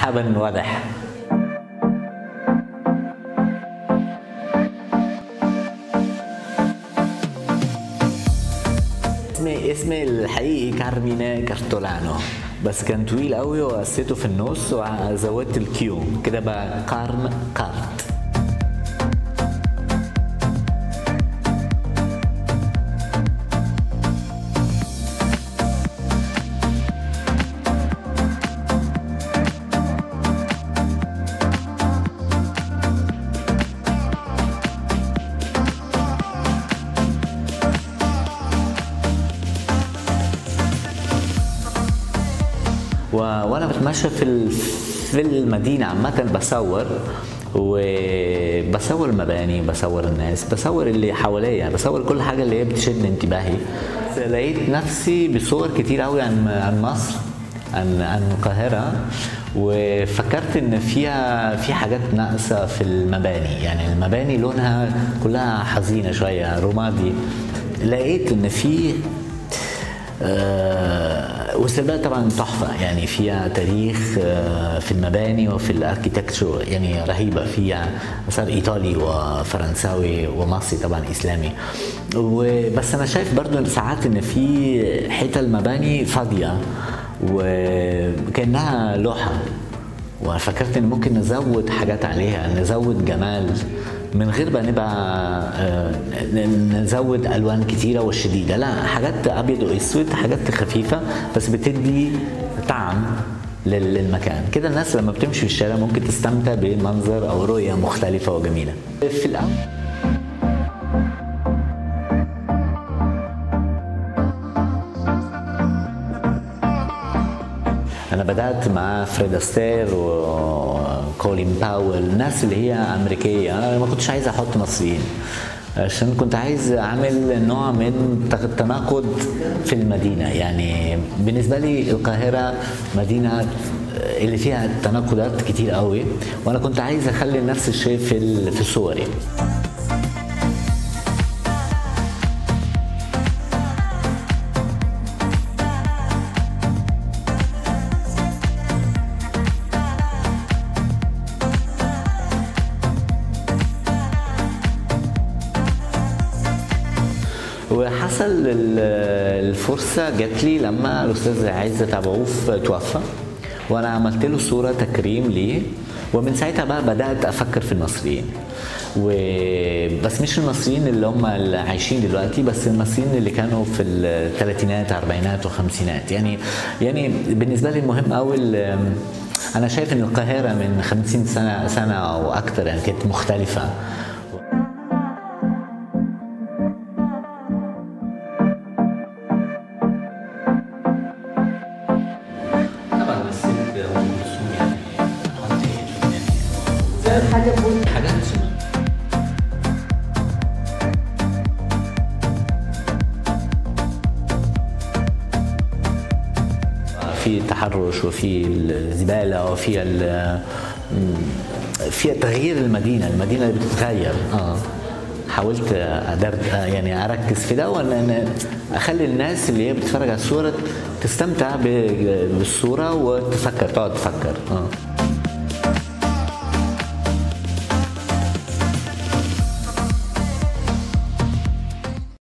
حابب واضح اسمي اسمي الحقيقي كارمينا كارتولانو بس كان طويل قوي وقسيته في النص وزودت الكيو كده بقى قارن كارت و... وانا بتمشى في ال... في المدينه عامه بصور وبصور المباني بصور الناس بصور اللي حواليا بصور كل حاجه اللي هي بتشد انتباهي لقيت نفسي بصور كتير قوي عن عن مصر عن عن القاهره وفكرت ان فيها في حاجات ناقصه في المباني يعني المباني لونها كلها حزينه شويه رمادي لقيت ان في آه واستقبال طبعا تحفه يعني فيها تاريخ آه في المباني وفي الاركيتكتشر يعني رهيبه فيها اثار ايطالي وفرنساوي ومصري طبعا اسلامي وبس انا شايف برضو ساعات ان في حتة المباني فاضيه وكانها لوحه وفكرت ان ممكن نزود حاجات عليها نزود جمال من غير ما نبقى نزود الوان كتيره وشديده لا حاجات ابيض واسود حاجات خفيفه بس بتدي طعم للمكان كده الناس لما بتمشي في الشارع ممكن تستمتع بمنظر او رؤيه مختلفه وجميله في الاول انا بدات مع فريد استير وكولين باول الناس اللي هي امريكيه انا ما كنتش عايز احط مصريين عشان كنت عايز اعمل نوع من التناقض في المدينه يعني بالنسبه لي القاهره مدينه اللي فيها تناقضات كتير قوي وانا كنت عايز اخلي نفس الشيء في في صوري وحصل الفرصة جات لي لما الأستاذ عزت أبو عوف توفى وأنا عملت له صورة تكريم ليه ومن ساعتها بقى بدأت أفكر في المصريين و... بس مش المصريين اللي هم اللي عايشين دلوقتي بس المصريين اللي كانوا في الثلاثينات أربعينات وخمسينات يعني يعني بالنسبة لي المهم قوي أنا شايف إن القاهرة من خمسين سنة سنة أو أكثر يعني كانت مختلفة حاجه بقول حاجات في تحرش وفي الزباله وفي في تغيير المدينه المدينه اللي بتتغير اه حاولت أدرت يعني اركز في ده وان اخلي الناس اللي هي بتتفرج على الصوره تستمتع بالصوره وتفكر تقعد تفكر اه